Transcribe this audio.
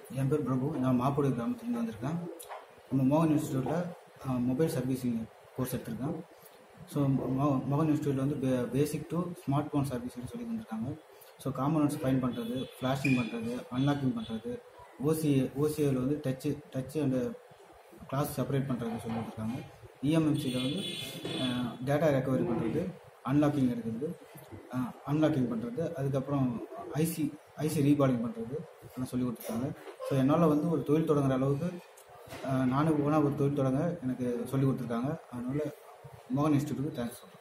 என் பேர் பிரபு நான் மாப்பூடி கிராமத்துலேருந்து வந்திருக்கேன் நம்ம மோகன் இன்ஸ்டியூட்டில் மொபைல் சர்வீசிங் கோர்ஸ் எடுத்திருக்கேன் ஸோ மோகன் இன்ஸ்டியூட்டில் வந்து பே பேசிக் டு ஸ்மார்ட் ஃபோன் சர்வீஸ்னு சொல்லி தந்திருக்காங்க ஸோ காம்பனன்ட்ஸ் ஃபைன் பண்ணுறது ஃப்ளாஷிங் பண்ணுறது அன்லாக்கிங் பண்ணுறது ஓசிஏ ஓசிஏவில் வந்து Dutch Dutch and class separate பண்ணுறது சொல்லி கொடுத்துருக்காங்க இஎம்எம்சியில் வந்து டேட்டா ரெக்கவரி பண்ணுறது அன்லாக்கிங் எடுக்கிறது அன்லாக்கிங் பண்ணுறது அதுக்கப்புறம் ஐசி ஐசி ரீபாலிங் பண்ணுறது எல்லாம் சொல்லி கொடுத்துருக்காங்க ஸோ என்னால் வந்து ஒரு தொழில் தொடங்குற அளவுக்கு அஹ், நானும் ஓனாக ஒரு தொழில் தொடங்க எனக்கு சொல்லி கொடுத்துருக்காங்க அதனால் மோகன் இன்ஸ்டியூட்டுக்கு தேங்க்ஸ் சொல்கிறேன்